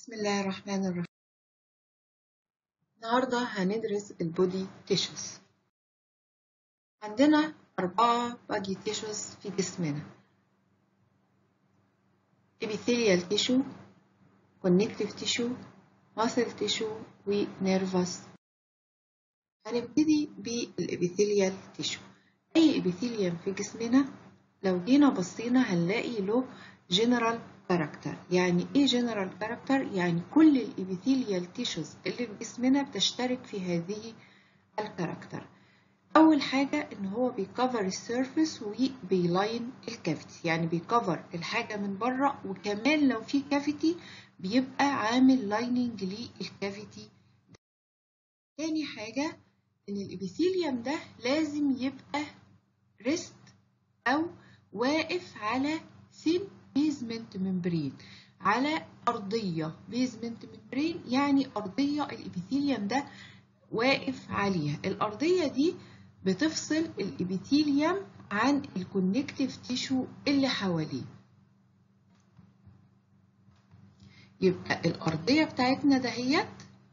بسم الله الرحمن الرحيم النهاردة هندرس البودي تيشوز عندنا أربعة بادي تيشوز في جسمنا epithelial tissue connective tissue muscle tissue و nervous هنبتدي بالابيثيليال تيشو أي ابيثيليوم في جسمنا لو جينا بصينا هنلاقي له جنرال كاركتر يعني ايه جنرال كاركتر يعني كل الابيثيليال تيشوز اللي في جسمنا بتشترك في هذه الكاركتر اول حاجه ان هو بيكفر السيرفيس وبيلاين الكافيتي يعني بيكفر الحاجه من بره وكمان لو في كافيتي بيبقى عامل لايننج للكافيتي تاني حاجه ان الابيثيليوم ده لازم يبقى ريست او واقف على سين بيزمنت ممبرين على أرضية بيزمنت ممبرين يعني أرضية الإبيثيليوم ده واقف عليها الأرضية دي بتفصل الإبيثيليوم عن الكونكتيف تيشو اللي حواليه يبقى الأرضية بتاعتنا دهيت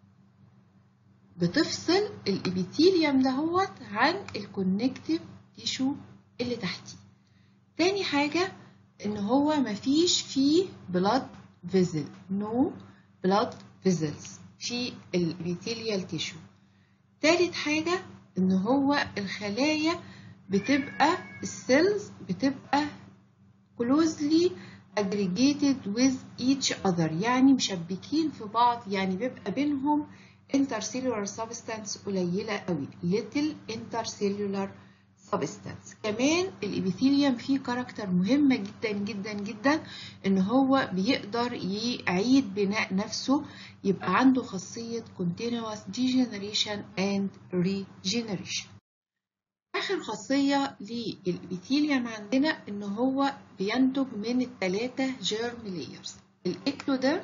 بتفصل الإبيثيليوم دهوت عن الكونكتيف تيشو اللي تحتيه تاني حاجة ان هو مفيش فيه blood vessel no blood vessels في الابيثيليال تيشو تالت حاجة ان هو الخلايا بتبقى السيلز بتبقى closely aggregated with each other يعني مشبكين في بعض يعني بيبقى بينهم intercellular substance قليلة قوي little intercellular سبستانس كمان الابيثيليوم فيه كاركتر مهمة جدا جدا جدا ان هو بيقدر يعيد بناء نفسه يبقى عنده خاصية continuous degeneration and regeneration آخر خاصية للإبيثيليوم عندنا إن هو بينتج من الثلاثة جيرم لايرز الإكتوديرم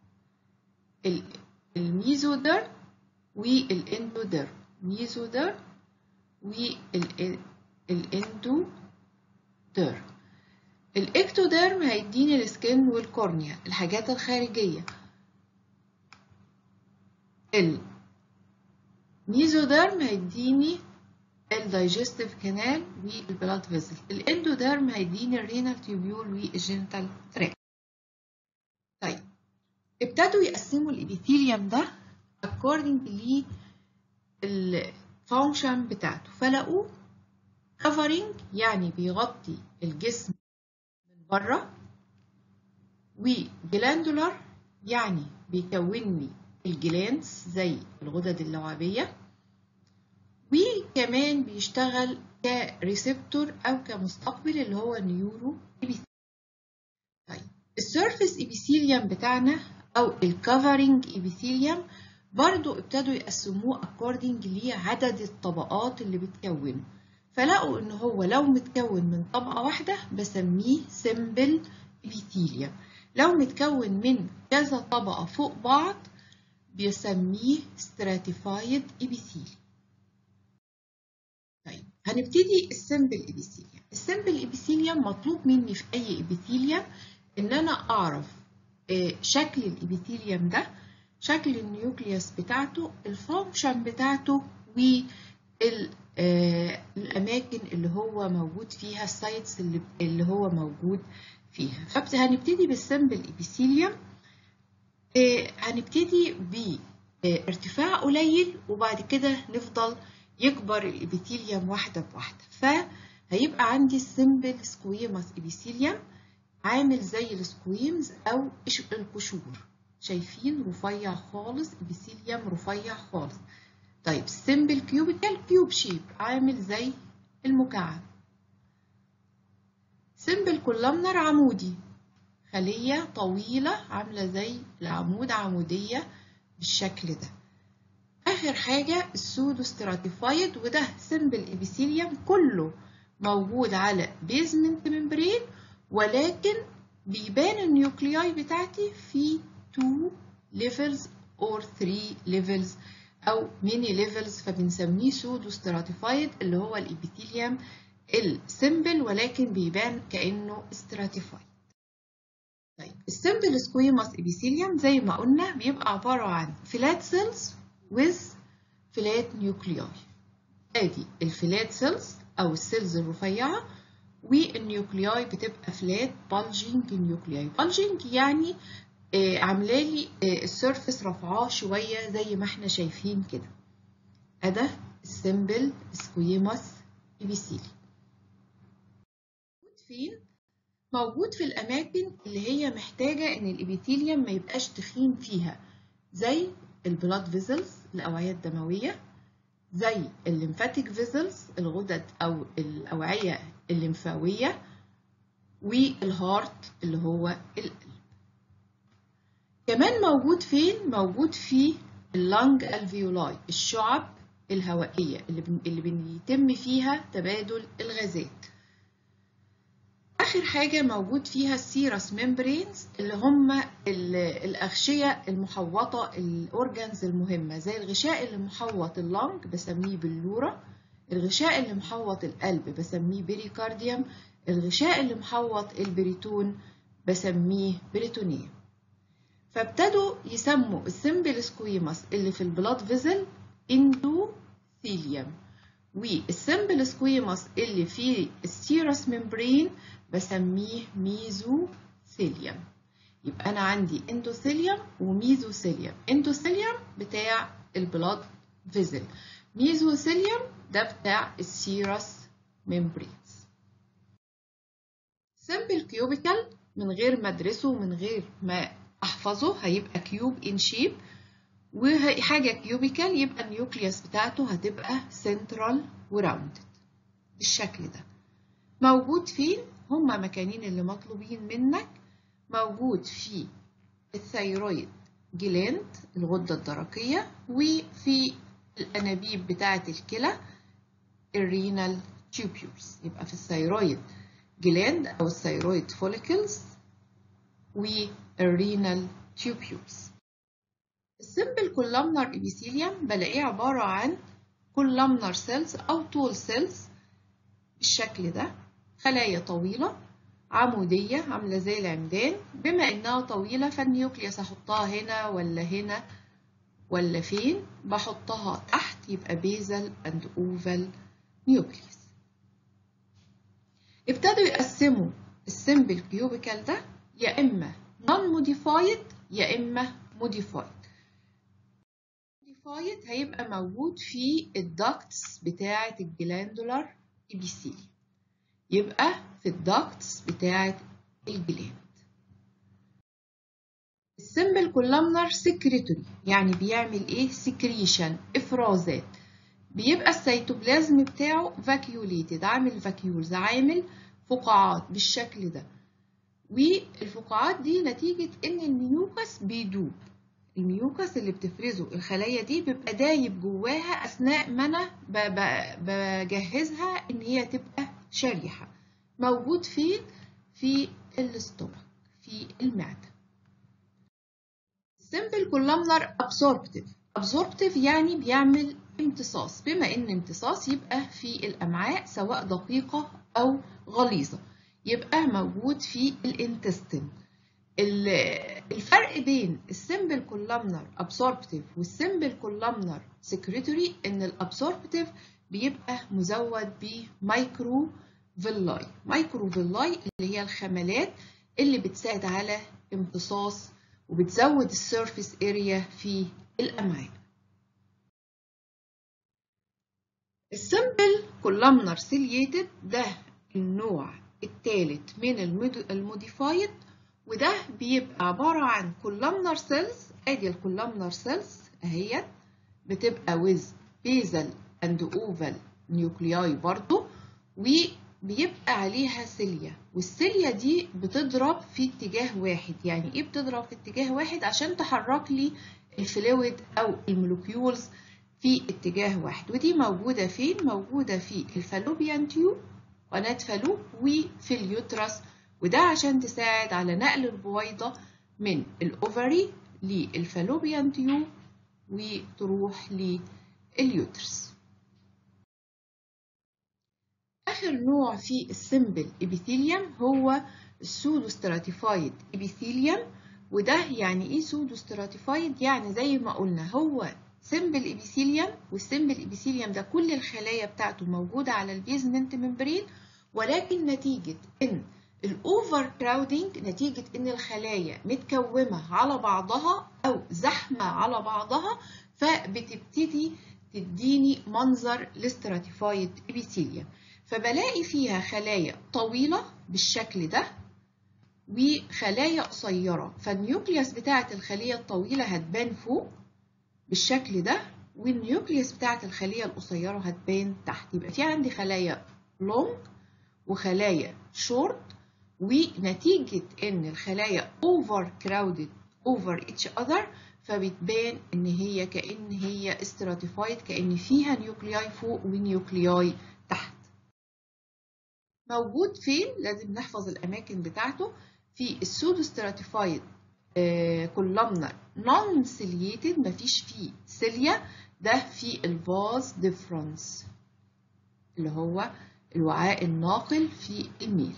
الميزوديرم والإندوديرم ميزوديرم والاندوديرم الاكتوديرم هيديني السكن والكورنيا الحاجات الخارجية الميزوديرم هيديني الدايجستيف كانال والبلاد فيزل الاندوديرم هيديني الرينال تيوبيول والجينيتال تراك طيب ابتدوا يقسموا الابيثيليوم ده according ل الفانكشن بتاعته فلقوه covering يعني بيغطي الجسم من بره وجلاندولار يعني بيكون لي الجلانس زي الغدد اللعابية وكمان بيشتغل كريسبتور أو كمستقبل اللي هو نيورو طيب السيرفيس إبيثيليوم بتاعنا أو الكفرنج إبيثيليوم برضو ابتدوا يقسموه according لعدد الطبقات اللي بتكونه فلقوا ان هو لو متكون من طبقة واحدة بسميه simple epithelium لو متكون من كذا طبقة فوق بعض بيسميه stratified epithelium طيب هنبتدي السمبل epithelium السمبل epithelium مطلوب مني في اي epithelium ان انا اعرف شكل الابيثيليوم ده شكل النيوكليوس بتاعته الفانكشن بتاعته والأماكن اللي هو موجود فيها السايتس اللي, اللي هو موجود فيها فهنبتدي بالسمبل إبيثيليوم هنبتدي بارتفاع قليل وبعد كده نفضل يكبر الإبيثيليوم واحدة بواحدة فهيبقى عندي السمبل سكويموس إبيثيليوم عامل زي السكويمز أو القشور شايفين رفيع خالص ابيثيليوم رفيع خالص طيب سيمبل كيوبيكال كيوب شيب عامل زي المكعب سيمبل كولامنر عمودي خلية طويلة عاملة زي العمود عمودية بالشكل ده آخر حاجة السودو ستراتيفايد وده سيمبل ابيثيليوم كله موجود على بيزمنت ممبرين ولكن بيبان النيوكلياي بتاعتي في 2 levels or 3 levels أو many levels فبنسميه سودو stratified اللي هو الإبيثيليوم السمبل ولكن بيبان كأنه stratified طيب السمبل سكويموس ابيثيليوم زي ما قلنا بيبقى عبارة عن فلات سيلز with فلات نيوكلياي ادي الفلات سيلز او السيلز الرفيعة والنيوكلياي بتبقى فلات بالجينج نيوكلياي بالجينج يعني آه عامله لي آه السيرفس رفعاه شويه زي ما احنا شايفين كده اده السمبل سكويموس ابيثيلي موجود فين موجود في الاماكن اللي هي محتاجه ان الابيثيليوم ما يبقاش تخين فيها زي البلاد فيزلز الاوعيه الدمويه زي الليمفاتيك فيزلز الغدد او الاوعيه الليمفاويه والهارت اللي هو القلب كمان موجود فين موجود في اللنج الفيولاي الشعب الهوائيه اللي بن... اللي بيتم فيها تبادل الغازات اخر حاجه موجود فيها السيرس ميمبرينز اللي هم الاغشيه المحوطه الاورجانز المهمه زي الغشاء اللي محوط اللنج بسميه بلوره الغشاء اللي محوط القلب بسميه بيريكارديوم الغشاء اللي محوط البريتون بسميه بريتونيوم فابتدوا يسموا السمبل سكويموس اللي في البلاد فيزل اندوثيليوم والسمبل سكويموس اللي في السيرس ممبرين بسميه ميزوثيليوم يبقى انا عندي اندوثيليوم وميزوثيليوم اندوثيليوم بتاع البلاد فيزل ميزوثيليوم ده بتاع السيرس ممبرينز سمبل كيوبيكال من غير ما ادرسه من غير ما احفظه هيبقى كيوب ان شيب وحاجه كيوبيكال يبقى النيوكليوس بتاعته هتبقى سنترال وراوندد بالشكل ده موجود فين هما مكانين اللي مطلوبين منك موجود في الثيرويد جلاند الغدة الدرقية وفي الأنابيب بتاعة الكلى الرينال تيوبيولز يبقى في الثيرويد جلاند أو الثيرويد فوليكلز والرينال تيوبيولز السمبل كولامنر ابيثيليوم بلاقيه عبارة عن كولامنر سيلز أو طول سيلز بالشكل ده خلايا طويلة عمودية عاملة زي العمدان بما إنها طويلة فالنيوكليوس أحطها هنا ولا هنا ولا فين بحطها تحت يبقى بيزل أند أوفال نيوكليوس ابتدوا يقسموا السمبل كيوبيكال ده يا إما non modified يا إما modified modified هيبقى موجود في الدكتس بتاعة الجلاندولار ابيثيليوم يبقى في الدكتس بتاعة الجلاند السمبل كولامنر سكريتوري يعني بيعمل ايه سكريشن افرازات بيبقى السيتوبلازم بتاعه فاكيوليتد عامل فاكيولز عامل فقاعات بالشكل ده والفقاعات دي نتيجة ان الميوكس بيدوب الميوكس اللي بتفرزه الخلايا دي بيبقى دايب جواها اثناء ما انا بجهزها ان هي تبقى شريحة موجود فين في الاستومك في المعدة simple columnar absorptive absorptive يعني بيعمل امتصاص بما ان امتصاص يبقى في الامعاء سواء دقيقة او غليظة يبقى موجود في الانتستين الفرق بين السمبل كولامنر ابسوربتيف والسمبل كولامنر سكريتوري ان الابسوربتيف بيبقى مزود بمايكرو فيلاي مايكرو فيلاي اللي هي الخملات اللي بتساعد على امتصاص وبتزود السيرفيس اريا في الامعاء السمبل كولامنر سيليتد ده النوع الثالث من الموديفايد وده بيبقى عبارة عن كولامنر سيلز ادي الكولامنر سيلز اهيت بتبقى with basal and oval nuclei برضو وبيبقى عليها سيليا والسيليا دي بتضرب في اتجاه واحد يعني ايه بتضرب في اتجاه واحد عشان تحرك لي الفلويد او المولكيولز في اتجاه واحد ودي موجودة فين؟ موجودة في الفالوبيان تيوب قناة فالوب وفي اليوترس وده عشان تساعد على نقل البويضة من الأوفري للفالوبيان تيوب وتروح لليوترس آخر نوع في السمبل إبيثيليوم هو السودو ستراتيفايد إبيثيليوم وده يعني ايه سودو ستراتيفايد يعني زي ما قلنا هو سمبل ابيثيليوم والسمبل ابيثيليوم ده كل الخلايا بتاعته موجوده على البيزمنت ممبرين ولكن نتيجه ان الاوفر كراودنج نتيجه ان الخلايا متكومه على بعضها او زحمه على بعضها فبتبتدي تديني منظر الاستراتيفايد ابيثيليوم فبلاقي فيها خلايا طويله بالشكل ده وخلايا قصيره فالنيوكليوس بتاعه الخليه الطويله هتبان فوق بالشكل ده والنيوكليوس بتاعه الخليه القصيره هتبان تحت يبقى في عندي خلايا لونج وخلايا شورت ونتيجة إن الخلايا over crowded over each other فبتبان إن هي كأن هي stratified كأن فيها نيوكلياي فوق ونيوكلياي تحت. موجود فين؟ لازم نحفظ الأماكن بتاعته في السودو stratified كولومنر نون سيليتد مفيش فيه سيليا ده في الفاز ديفرنس اللي هو الوعاء الناقل في الميل.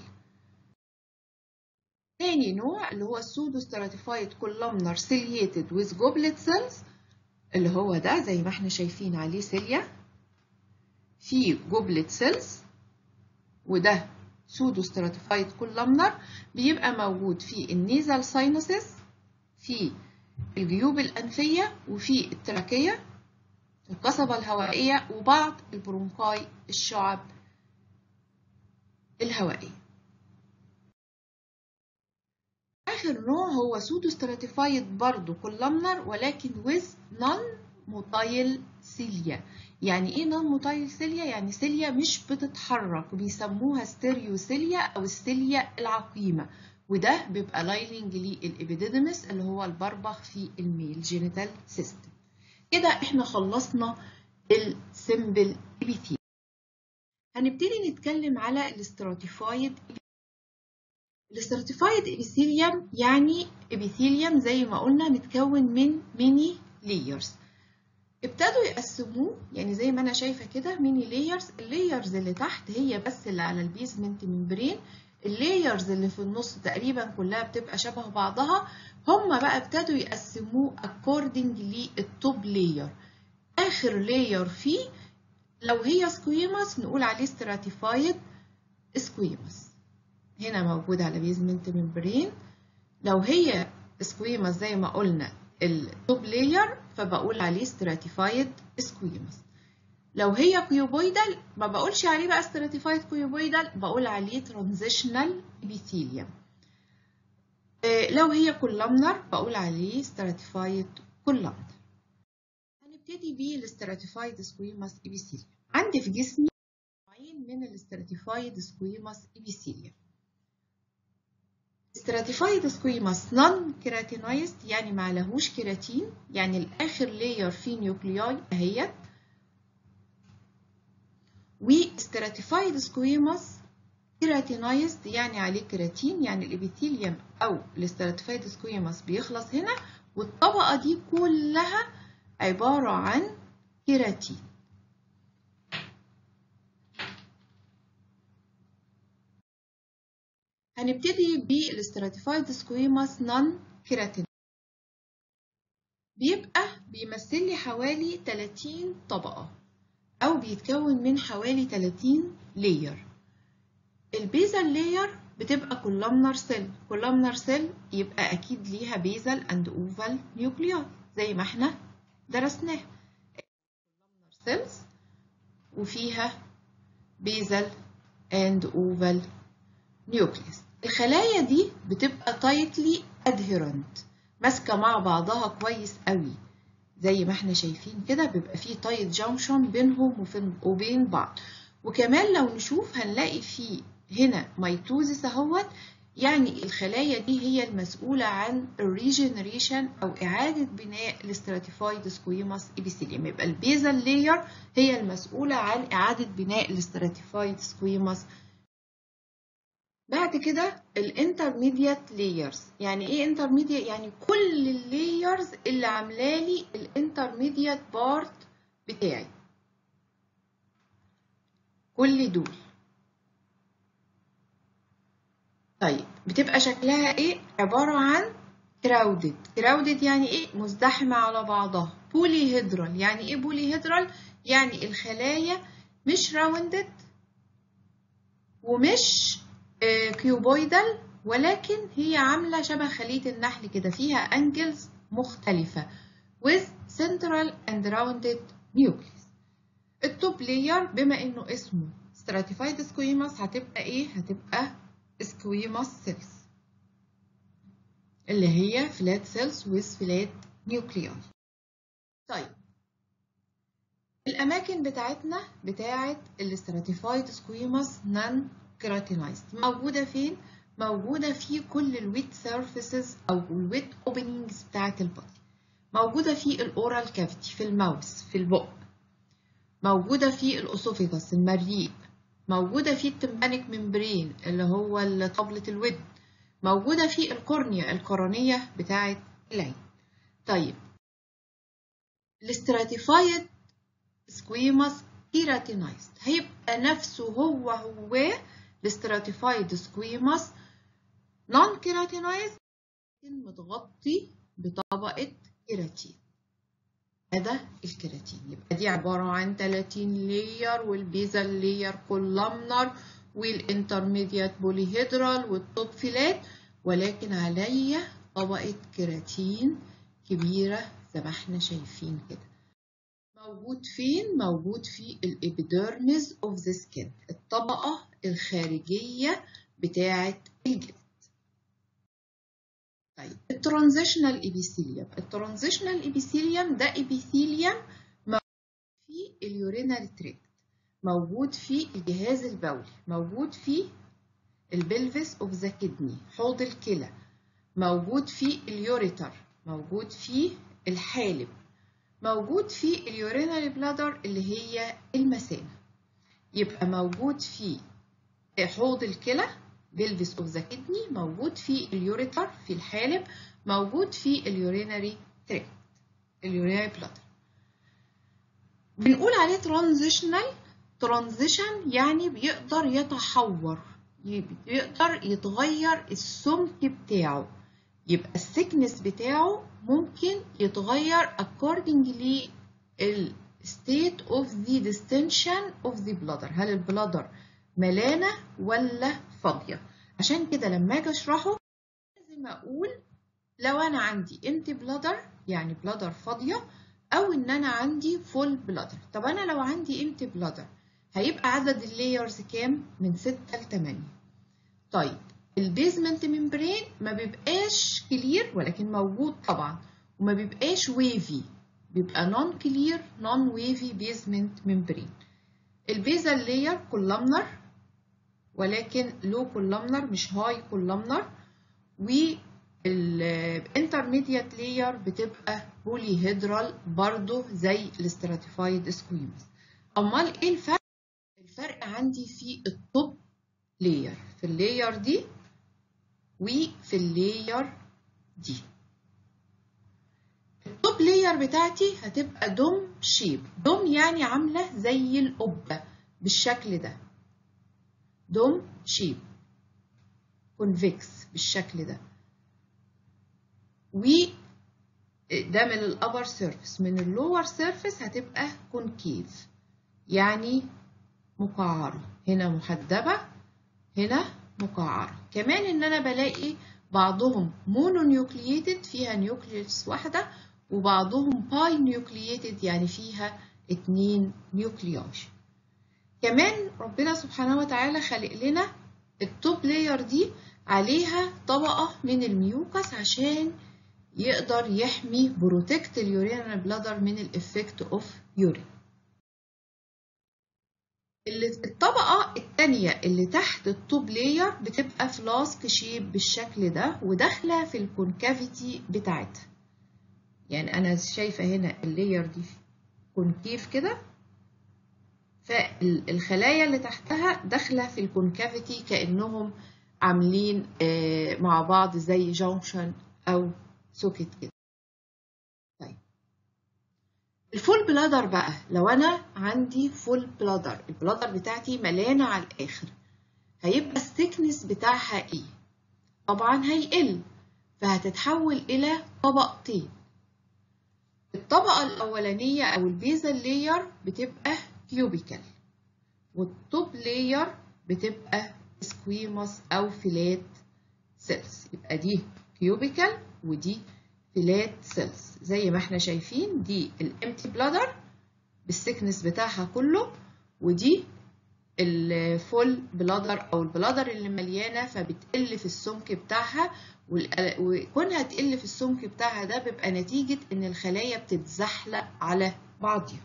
تاني نوع اللي هو السودو ستراتيفايد كولومنر سيلييتد ويز جوبلت سيلز اللي هو ده زي ما احنا شايفين عليه سيليا في جوبلت سيلز وده سودو ستراتيفايد كولومنر بيبقى موجود في النيزال ساينسز في الجيوب الأنفية وفي التراكية القصبة الهوائية وبعض البرونكاي الشعب الهوائية آخر نوع هو سودو ستراتيفايد برضه كولمنر ولكن with non موتايل سيليا يعني ايه نون موتايل سيليا يعني سيليا مش بتتحرك بيسموها ستيريوسيليا او السيليا العقيمه وده بيبقى لايننج للابيديدمس اللي هو البربخ في الميل جينيتال سيستم كده احنا خلصنا السمبل ابيثيل هنبتدي نتكلم على الاستراتيفايد الاستراتيفايد ابيثيليوم يعني ابيثيليوم زي ما قلنا متكون من ميني لايرز ابتدوا يقسموه يعني زي ما انا شايفه كده ميني لايرز اللايرز اللي تحت هي بس اللي على البيزمنت ممبرين اللايرز اللي في النص تقريبا كلها بتبقى شبه بعضها هم بقى ابتدوا يقسموه according للتوب لاير اخر لاير فيه لو هي سكويماس نقول عليه stratified سكويماس هنا موجود على بيزمنت ممبرين لو هي سكويماس زي ما قلنا التوب لاير فبقول عليه stratified سكويماس لو هي كيوبويدال ما بقولش عليه بقى stratified كيوبويدال بقول عليه transitional epithelium لو هي كولامنر بقول عليه stratified كولامنر هنبتدي بالستراتيفايد سكويماس ابيثيليوم عندي في جسمي نوعين من الستراتيفايد سكويماس ابيثيليوم stratified سكويماس نون كيراتينايزد يعني ما لهوش كيراتين يعني الاخر لاير فيه نيوكلياي اهيت وستراتيفايد سكويماس كيراتينايزد يعني عليه كيراتين يعني الابيثيليوم او الستراتيفايد سكويماس بيخلص هنا والطبقه دي كلها عباره عن كيراتين هنبتدي بالستراتيفايد سكويماس نون كيراتين بيبقى بيمثل لي حوالي 30 طبقة أو بيتكون من حوالي 30 لاير البيزل لاير بتبقى كولومنر سيل كولومنر سيل يبقى أكيد ليها بيزل أند أوفال نيوكلياي زي ما احنا درسناه كولومنر سيلز وفيها بيزل أند أوفال نيوكليس الخلايا دي بتبقى تايتلي ادهيرنت ماسكه مع بعضها كويس قوي زي ما احنا شايفين كده بيبقى فيه تايت جانكشن بينهم وبين بعض وكمان لو نشوف هنلاقي فيه هنا ميتوزيس اهوت يعني الخلايا دي هي المسؤولة عن الريجنريشن أو إعادة بناء الاستراتيفايد سكويماس إبيثيليوم يبقى البيزل لاير هي المسؤولة عن إعادة بناء الاستراتيفايد سكويماس بعد كده الانترميديات لايرز يعني ايه انترميديات يعني كل اللايرز اللي عامله لي الانترميديات بارت بتاعي كل دول طيب بتبقى شكلها ايه عباره عن كراودد كراودد يعني ايه مزدحمة على بعضها بولي هيدرال يعني ايه بولي هيدرال يعني الخلايا مش راوندد ومش آه كيوبويدال ولكن هي عاملة شبه خلية النحل كده فيها انجلز مختلفة with central and rounded nucleus التوب لاير بما انه اسمه stratified squamous هتبقى ايه هتبقى squamous cells اللي هي flat cells with flat nuclei طيب الأماكن بتاعتنا بتاعت الاستراتيفايد سكويموس نان كيراتينايزد موجودة فين؟ موجودة في كل الويت سيرفيسز أو الويت اوبننجز بتاعت البودي موجودة في الأورال كافيتي في الماوس في البق موجودة في الأسوفيغاس المريء موجودة في التمبانيك ممبرين اللي هو طبلة الود موجودة في القرنية القرنية بتاعة العين طيب الاستراتيفايد سكويموس كيراتينايزد هيبقى نفسه هو هو الاستراتيفايد سكويموس نون كيراتينايزد متغطي بطبقة كيراتين هذا الكيراتين يبقى دي عبارة عن 30 لير والبيزال لير كولامنر والانترميديات بوليهيدرال والتوب فيلات ولكن عليا طبقة كيراتين كبيرة زي ما احنا شايفين كده موجود فين؟ موجود في الإبيديرمز اوف ذا سكين الطبقة الخارجية بتاعة الجلد طيب الترانزيشنال ايبيثيليوم الترانزيشنال ايبيثيليوم ده ايبيثيليوم موجود في اليورينال تريكت موجود في الجهاز البولي موجود في البلفس اوف ذا كدني حوض الكلى موجود في اليوريتر موجود في الحالب موجود في اليورينال بلادر اللي هي المثانة يبقى موجود في حوض الكلى بلفس اوف ذا كدني موجود في اليوريتر في الحالب موجود في اليورينري تريكت اليورينري بلادر بنقول عليه ترانزيشنال ترانزيشن يعني بيقدر يتحور يقدر يتغير السمك بتاعه يبقى السكنس بتاعه ممكن يتغير accordingly ال state of the distension of the bladder هل البلادر ملانة ولا فاضية عشان كده لما اجي اشرحه لازم اقول لو انا عندي empty bladder يعني بلادر فاضية او ان انا عندي full bladder طب انا لو عندي empty bladder هيبقى عدد اللايرز كام من 6 ل 8 طيب البيزمنت ممبرين ما بيبقاش كلير ولكن موجود طبعا وما بيبقاش ويفي بيبقى نون كلير نون ويفي بيزمنت ممبرين البيزال لاير كولامنر ولكن لو كولامنر مش هاي كولامنر والانترميديات لاير بتبقى بولي هيدرال برضه زي الاستراتيفايد سكويمز امال ايه الفرق الفرق عندي في التوب لاير في اللاير دي وفي اللاير دي التوب لاير بتاعتي هتبقى دوم شيب دوم يعني عاملة زي القبة بالشكل ده دوم شيب كونفكس بالشكل ده و ده من الابر سيرفيس من اللور سيرفيس هتبقى كونكيف يعني مقعرة هنا محدبة هنا مقعرة كمان ان انا بلاقي بعضهم مونو نيوكلييتد فيها نيوكليوس واحدة وبعضهم باي نيوكلييتد يعني فيها اتنين نيوكلياج كمان ربنا سبحانه وتعالى خلق لنا التوب لاير دي عليها طبقة من الميوكس عشان يقدر يحمي بروتكت اليورينال بلادر من الافكت اوف يورين الطبقة التانية اللي تحت التوب لاير بتبقى فلاسك شيب بالشكل ده وداخلة في الكونكافيتي بتاعتها يعني أنا شايفة هنا اللاير دي كونكيف كده فالخلايا اللي تحتها داخلة في الكونكافيتي كأنهم عاملين مع بعض زي جونشن أو سوكت كده طيب الفول بلادر بقى لو انا عندي فول بلادر البلادر بتاعتي ملانه على الاخر هيبقى الثيكنس بتاعها ايه طبعا هيقل فهتتحول إلى طبقتين الطبقة الأولانية أو البيزل لاير بتبقى كيوبيكال والتوب لاير بتبقى سكويموس أو فيلات سيلز يبقى دي كيوبيكال ودي فيلات سيلز زي ما احنا شايفين دي الامتي بلادر بالسكنس بتاعها كله ودي الفول بلادر او البلادر اللي مليانه فبتقل في السمك بتاعها وكونها تقل في السمك بتاعها ده بيبقى نتيجه ان الخلايا بتتزحلق على بعضها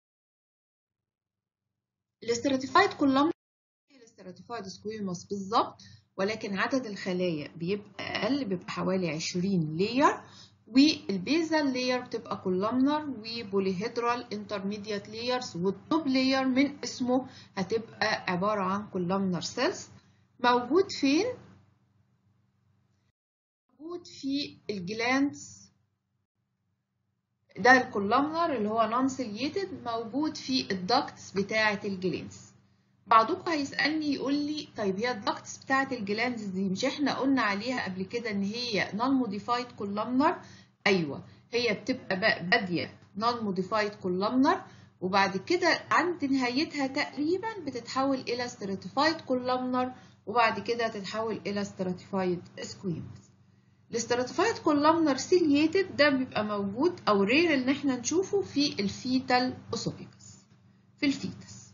الاستراتيفايد كولوم الاستراتيفايد سكويموس بالظبط ولكن عدد الخلايا بيبقى اقل بيبقى حوالي 20 لير والبيزال لاير بتبقى كولومنر وبوليهيدرال انترميديات لايرز والتوب لاير من اسمه هتبقى عبارة عن كولومنر سيلز موجود فين؟ موجود في الجلاندز ده الكولومنر اللي هو نون سيليتد موجود في الدكتس بتاعة الجلاندز بعضكم هيسألني يقول لي طيب هي الدكتس بتاعة الجلاندز دي مش احنا قلنا عليها قبل كده ان هي نون موديفايد كولومنر ايوه هي بتبقى بادية نون موديفايد كولومنر وبعد كده عند نهايتها تقريبا بتتحول الى ستراتيفايد كولومنر وبعد كده تتحول الى ستراتيفايد سكويموس الاستراتيفايد كولومنر سيليتد ده بيبقى موجود او رير ان احنا نشوفه في الفيتال اوسوفيكس في الفيتس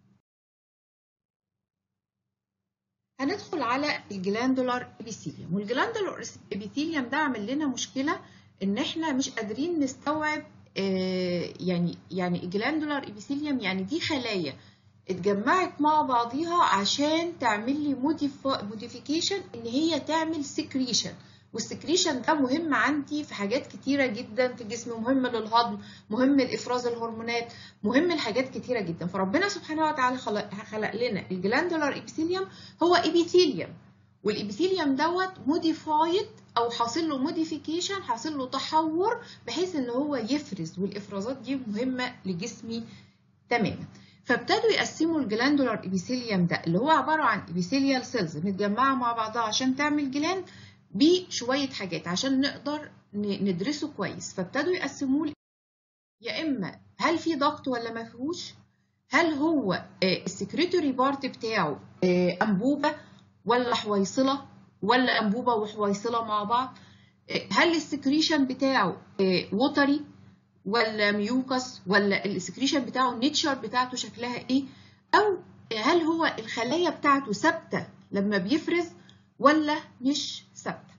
هندخل على الجلاندولار ابيثيليوم والجلاندولار ابيثيليوم ده عامل لنا مشكله ان احنا مش قادرين نستوعب آه يعني يعني الجلاندولار ابيثيليوم يعني دي خلايا اتجمعت مع بعضيها عشان تعمل لي موديفيكيشن ان هي تعمل سكريشن والسكريشن ده مهم عندي في حاجات كتيره جدا في الجسم مهم للهضم مهم لافراز الهرمونات مهم لحاجات كتيره جدا فربنا سبحانه وتعالى خلق, خلق لنا الجلاندولار ابيثيليوم هو ابيثيليوم والابيثيليوم دوت موديفايد او حاصل له موديفيكيشن حاصل له تحور بحيث ان هو يفرز والافرازات دي مهمه لجسمي تماما فابتدوا يقسموا الجلاندولار ابيثيليوم ده اللي هو عباره عن ابيثيليال سيلز متجمعه مع بعضها عشان تعمل جلاند بشويه حاجات عشان نقدر ندرسه كويس فابتدوا يقسموه يا اما هل في ضغط ولا ما فيهوش هل هو السكريتوري بارت بتاعه انبوبه ولا حويصله ولا انبوبه وحويصله مع بعض هل السكريشن بتاعه ووتري ولا ميوكس ولا السكريشن بتاعه النيتشر بتاعته شكلها ايه او هل هو الخلايا بتاعته ثابته لما بيفرز ولا مش ثابته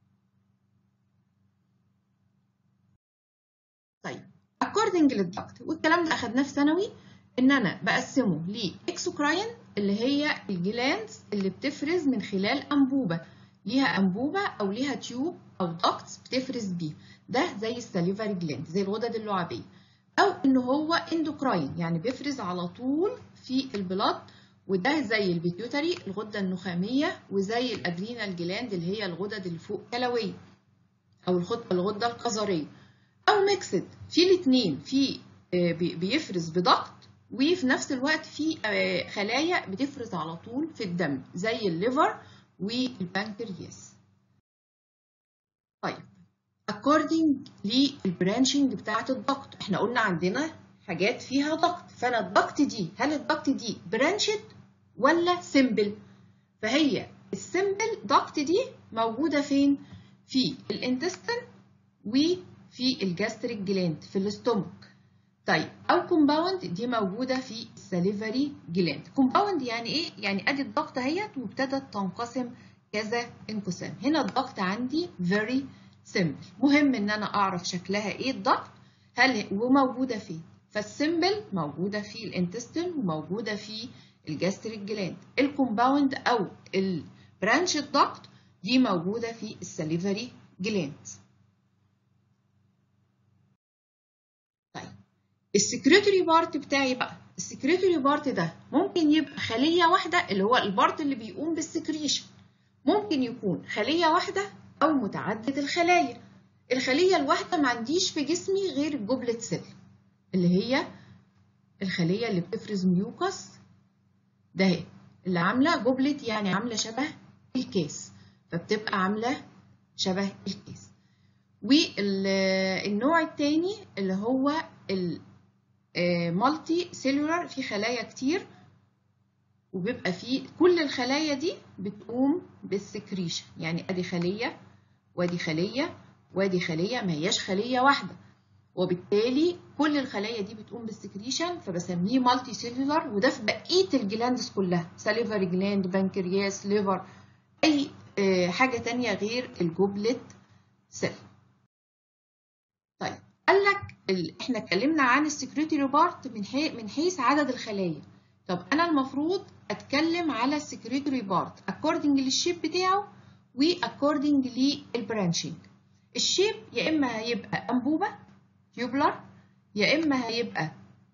طيب according للضغط والكلام ده اخدناه في ثانوي ان انا بقسمه لاكسوكراين اللي هي الجلاندز اللي بتفرز من خلال انبوبه ليها انبوبه او ليها تيوب او ضغط بتفرز بيه ده زي الساليفاري جلاند زي الغدد اللعابيه او ان هو اندوكراين يعني بيفرز على طول في البلاد وده زي البيتيوتري الغده النخاميه وزي الادرينال جلاند اللي هي الغدد اللي فوق كلويه او الغده القذريه او ميكسد في الاثنين في بيفرز بضغط وفي نفس الوقت في خلايا بتفرز على طول في الدم زي الليفر والبنكرياس طيب according للبرانشنج بتاعه الضغط احنا قلنا عندنا حاجات فيها ضغط فانا الضغط دي هل الضغط دي برانشد ولا سيمبل فهي السيمبل ضغط دي موجوده فين في الانتستين وفي الجاستريك جلاند في الاستومك طيب او كومباوند دي موجوده في الساليفري جلاند كومباوند يعني ايه يعني ادي الضغط اهيت وابتدت تنقسم كذا انقسام هنا الضغط عندي very simple مهم ان انا اعرف شكلها ايه الضغط هل وموجوده فين فالسيمبل موجوده في الانتستين وموجوده في الجاستريك جلاند الكومباوند او البرانش الضغط دي موجوده في الساليفري جلاند طيب السكريتوري بارت بتاعي بقى السكريتوري بارت ده ممكن يبقى خليه واحده اللي هو البارت اللي بيقوم بالسكريشن ممكن يكون خليه واحده او متعدد الخلايا الخليه الواحده ما عنديش في جسمي غير الجوبلت سيل اللي هي الخليه اللي بتفرز ميوكس ده اللي عامله جوبلت يعني عامله شبه الكاس فبتبقى عامله شبه الكيس والنوع الثاني اللي هو المالتي سيلولار في خلايا كتير وبيبقى فيه كل الخلايا دي بتقوم بالسكريشن يعني ادي خليه وادي خليه وادي خليه ما هياش خليه واحده وبالتالي كل الخلايا دي بتقوم بالسكريشن فبسميه مالتي سيلولار وده في بقيه الجلاندز كلها ساليفري جلاند بنكرياس ليفر اي حاجه تانية غير الجوبلت سيل طيب قال لك احنا اتكلمنا عن السكريتوري بارت من حي... من حيث عدد الخلايا طب انا المفروض اتكلم على السكريتوري بارت اكوردنج للشيب بتاعه واكوردنج للبرانشنج الشيب يا اما هيبقى انبوبه تيوبلر يا اما هيبقى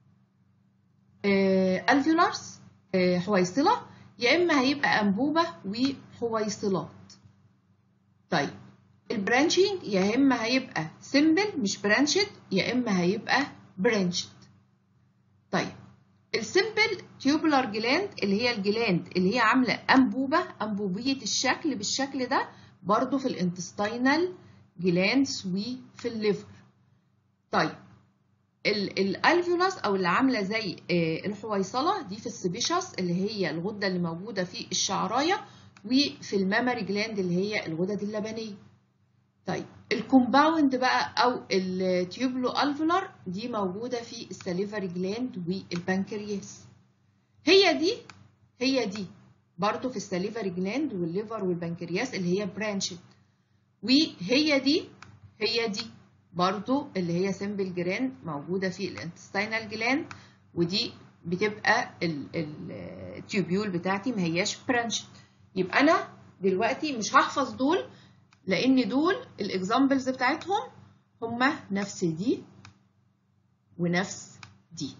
الفيولارس حويصله يا اما هيبقى انبوبه وحويصلات طيب البرانشنج يا اما هيبقى سيمبل مش برانشد يا اما هيبقى برانشد طيب السيمبل تيوبولار جلاند اللي هي الجلاند اللي هي عامله انبوبه انبوبيه الشكل بالشكل ده برضو في الانتستينال جلاندز وفي الليفر طيب الالفيولاس او اللي عامله زي الحويصله دي في السبيشس اللي هي الغده اللي موجوده في الشعرايه وفي المامري جلاند اللي هي الغدد اللبنيه طيب الكومباوند بقى او التيوبلو الفولار دي موجوده في السليفري جلاند والبنكرياس هي دي هي دي برضو في السليفري جلاند والليفر والبنكرياس اللي هي برانشد وهي دي هي دي برضو اللي هي سيمبل جلاند موجوده في الانتستينال جلاند ودي بتبقى التيوبيول بتاعتي ما هياش برانشد يبقى انا دلوقتي مش هحفظ دول لان دول الاكزامبلز بتاعتهم هما نفس دي ونفس دي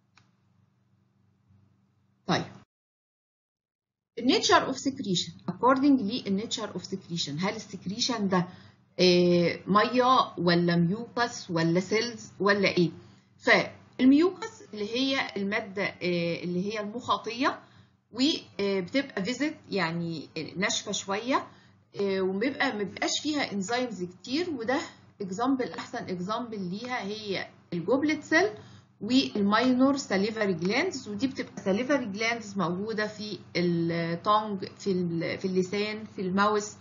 طيب النيتشر اوف سكريشن according للنيتشر اوف سكريشن هل السكريشن ده آه ميه ولا ميوكس ولا سيلز ولا ايه فالميوكس اللي هي الماده آه اللي هي المخاطيه وبتبقى فيزيت يعني ناشفه شويه وبيبقى ما بيبقاش فيها انزيمز كتير وده اكزامبل احسن اكزامبل ليها هي الجوبلت سيل والماينور ساليفري جلاندز ودي بتبقى ساليفري جلاندز موجوده في التونج في في اللسان في الماوس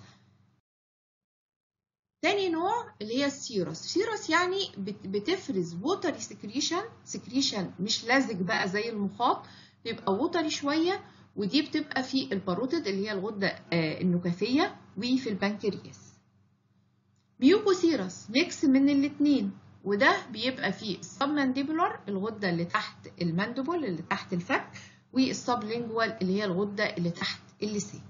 تاني نوع اللي هي السيروس سيروس يعني بتفرز ووتري سكريشن سكريشن مش لازج بقى زي المخاط بيبقى ووتري شويه ودي بتبقى في الباروتيد اللي هي الغده النكافيه وفي البنكرياس ميوكوسيرس ميكس من الاتنين وده بيبقى فيه السبمانديبولار الغده اللي تحت المانديبول اللي تحت الفك والسبلينجوال اللي هي الغده اللي تحت اللسان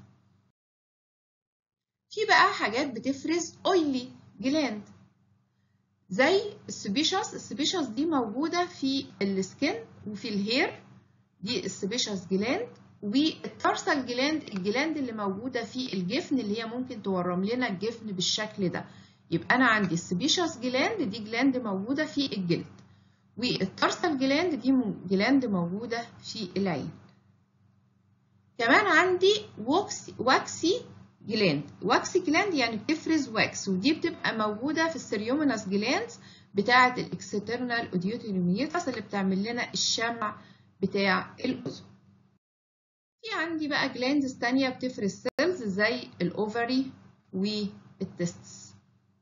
في بقى حاجات بتفرز اويلي جلاند زي السبيشس السبيشس دي موجوده في السكن وفي الهير دي السبيشس جلاند والتارسال جلاند الجلاند اللي موجودة في الجفن اللي هي ممكن تورم لنا الجفن بالشكل ده يبقى أنا عندي السبيشاس جلاند دي جلاند موجودة في الجلد والتارسال جلاند دي جلاند موجودة في العين كمان عندي وكسي, واكسي جلاند واكسي جلاند يعني بتفرز واكس ودي بتبقى موجودة في السيريوميناس جلاندز بتاعة الاكسترنال اوديوتيلوميتاس اللي بتعمل لنا الشمع بتاع الأذن في عندي بقى جلاندز تانية بتفرز سيلز زي الأوفري والتستس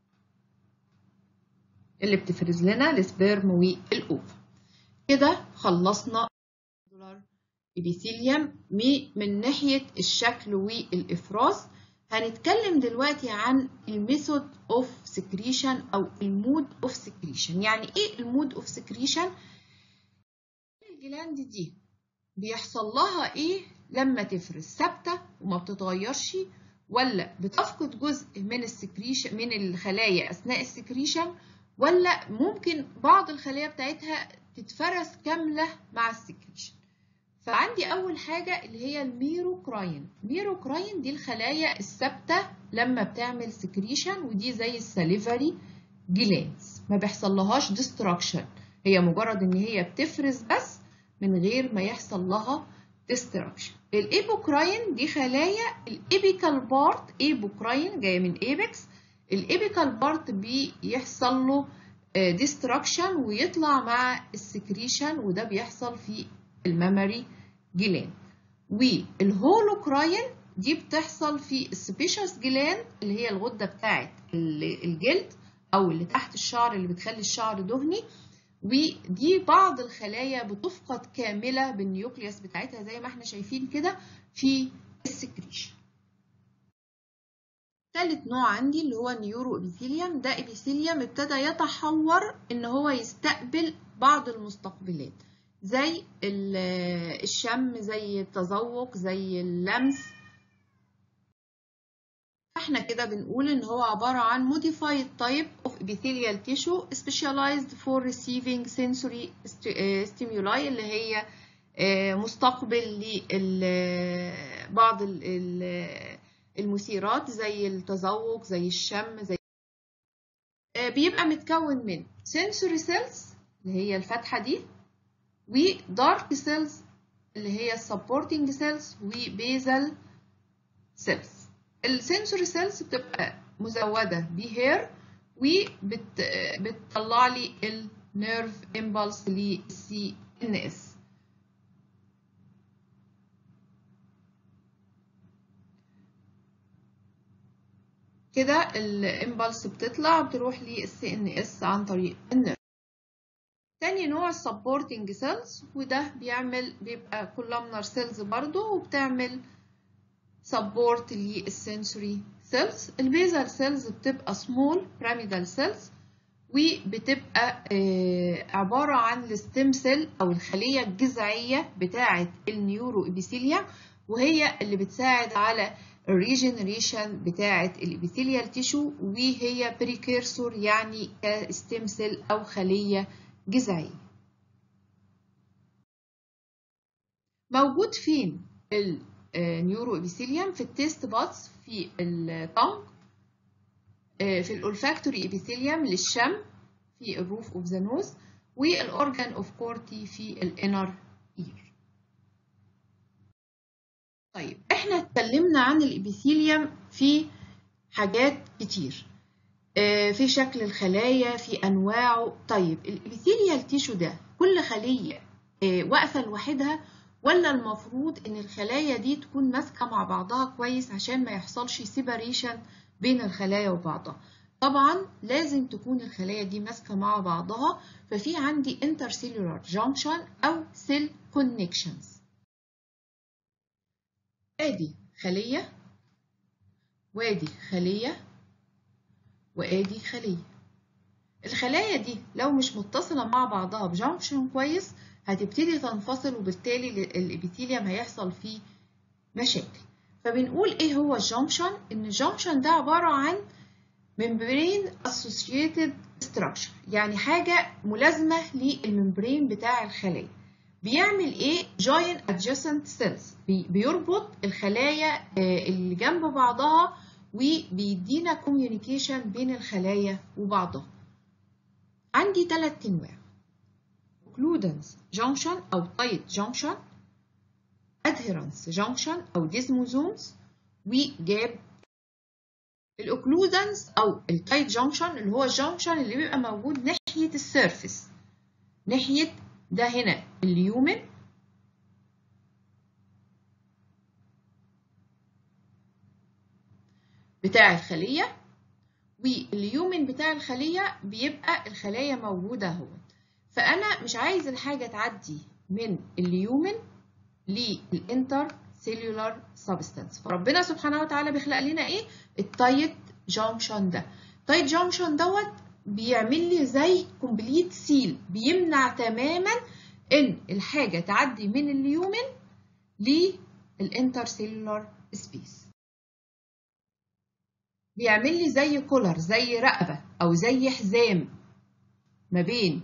اللي بتفرز لنا السبيرم والأوفا كده خلصنا ابيثيليوم من ناحية الشكل والإفراز هنتكلم دلوقتي عن الميثود اوف سكريشن او المود اوف سكريشن يعني ايه المود اوف سكريشن الجلاند دي بيحصل لها ايه لما تفرز ثابته وما بتتغيرش ولا بتفقد جزء من السكريشن من الخلايا اثناء السكريشن ولا ممكن بعض الخلايا بتاعتها تتفرز كامله مع السكريشن فعندي اول حاجه اللي هي الميروكراين ميروكراين دي الخلايا الثابته لما بتعمل سكريشن ودي زي الساليفري جلاندز ما بيحصل لهاش ديستراكشن هي مجرد ان هي بتفرز بس من غير ما يحصل لها ديستراكشن الايبوكراين دي خلايا الايبيكال بارت ايبوكراين جايه من ايبكس الابيكال بارت بيحصل له ديستراكشن ويطلع مع السكريشن وده بيحصل في الميموري جلاند والهولوكراين دي بتحصل في السبيشس جلاند اللي هي الغده بتاعه الجلد او اللي تحت الشعر اللي بتخلي الشعر دهني ودي بعض الخلايا بتفقد كامله بالنيوكليوس بتاعتها زي ما احنا شايفين كده في السكريشن ثالث نوع عندي اللي هو النيورو ابيثيليوم ده ابيثيليوم ابتدى يتحور ان هو يستقبل بعض المستقبلات زي الشم زي التذوق زي اللمس احنا كده بنقول ان هو عبارة عن modified type of epithelial tissue specialized for receiving sensory stimuli اللي هي مستقبل لبعض المثيرات زي التذوق زي الشم زي بيبقى متكون من sensory cells اللي هي الفتحة دي و dark cells اللي هي supporting cells و basal cells السنسوري سيلز بتبقى مزودة بهير وبتطلع لي النيرف امبلس للسي ان اس كده الامبلس بتطلع بتروح للسي ان اس عن طريق النيرف تاني نوع السبورتنج سيلز وده بيعمل بيبقى كولامنر سيلز برضو وبتعمل سبورت للسنسوري سيلز البيزال سيلز بتبقى سمول بيراميدال سيلز وبتبقى عبارة عن الستيم سيل أو الخلية الجذعية بتاعة النيورو إبيثيليا وهي اللي بتساعد على الريجنريشن بتاعة الإبيثيليال تيشو وهي بريكيرسور يعني كستيم سيل أو خلية جذعية موجود فين النيورو إبيثيليوم في التيست باتس في الطنج في الأولفاكتوري إبيثيليوم للشم في الروف أوف ذا نوز والأورجان أوف كورتي في الإنر إير طيب إحنا اتكلمنا عن الإبيثيليوم في حاجات كتير في شكل الخلايا في أنواعه طيب الإبيثيليال تيشو ده كل خلية واقفة لوحدها ولا المفروض ان الخلايا دي تكون ماسكه مع بعضها كويس عشان ما يحصلش سيباريشن بين الخلايا وبعضها طبعا لازم تكون الخلايا دي ماسكه مع بعضها ففي عندي intercellular junction او cell connections ادي خليه وادي خليه وادي خليه الخلايا دي لو مش متصله مع بعضها بجانكشن كويس هتبتدي تنفصل وبالتالي الابيثيليوم هيحصل فيه مشاكل فبنقول ايه هو الجنكشن ان الجنكشن ده عباره عن membrane associated structure يعني حاجه ملازمه للممبرين بتاع الخلايا بيعمل ايه join adjacent cells بيربط الخلايا اللي جنب بعضها وبيدينا communication بين الخلايا وبعضها عندي ثلاث انواع occludence junction أو tight junction adherence junction أو ديزموزومز وجاب الاوكلودنس أو التايت جانكشن اللي هو الجانكشن اللي بيبقى موجود ناحية السيرفس ناحية ده هنا اليومن بتاع الخلية واليومن بتاع الخلية بيبقى الخلايا موجودة اهو فأنا مش عايز الحاجة تعدي من اليومن للانتر سيلولار سبستانس فربنا سبحانه وتعالى بيخلق لنا ايه التايت جانكشن ده التايت جانكشن دوت بيعمل لي زي كومبليت سيل بيمنع تماما ان الحاجه تعدي من اليومن للانتر سيلولار سبيس بيعمل لي زي كولر زي رقبه او زي حزام ما بين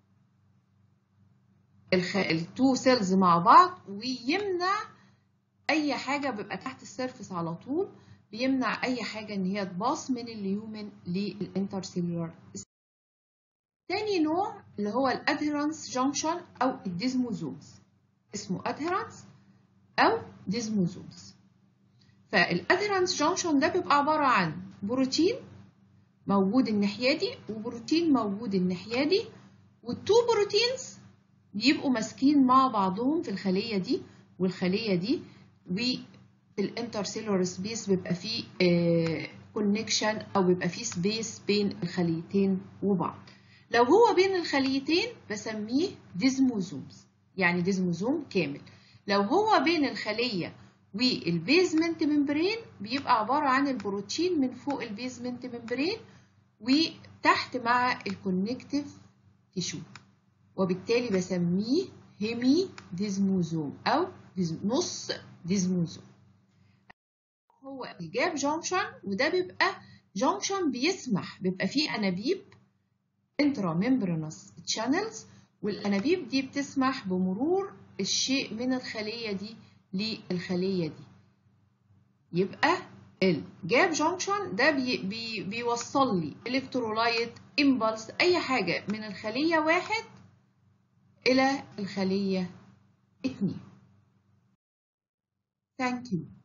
الخ... التو سيلز مع بعض ويمنع اي حاجه بيبقى تحت السيرفس على طول بيمنع اي حاجه ان هي تباص من اليومن للانترسيلولار تاني نوع اللي هو الادهيرنس جانكشن او الديزموزومز اسمه ادهيرنس او ديزموزومز فالادهيرنس جانكشن ده بيبقى عباره عن بروتين موجود الناحية دي وبروتين موجود الناحية دي والتو بروتينز بيبقوا ماسكين مع بعضهم في الخلية دي والخلية دي وفي الانترسيلولار سبيس بيبقى فيه كونكشن او بيبقى فيه سبيس بين الخليتين وبعض لو هو بين الخليتين بسميه ديزموزومز يعني ديزموزوم كامل لو هو بين الخلية والبيزمنت ممبرين بيبقى عبارة عن البروتين من فوق البيزمنت ممبرين وتحت مع الكونكتيف تيشو وبالتالي بسميه هيمي ديزموزوم أو نص ديزموزوم هو الجاب جونكشن وده بيبقى جونكشن بيسمح بيبقى فيه أنابيب انترا ممبرانس تشانلز والأنابيب دي بتسمح بمرور الشيء من الخلية دي للخلية دي يبقى الجاب جونكشن ده بي بي بيوصل لي الكترولايت امبلس اي حاجة من الخلية واحد الى الخلية اتنين Thank you.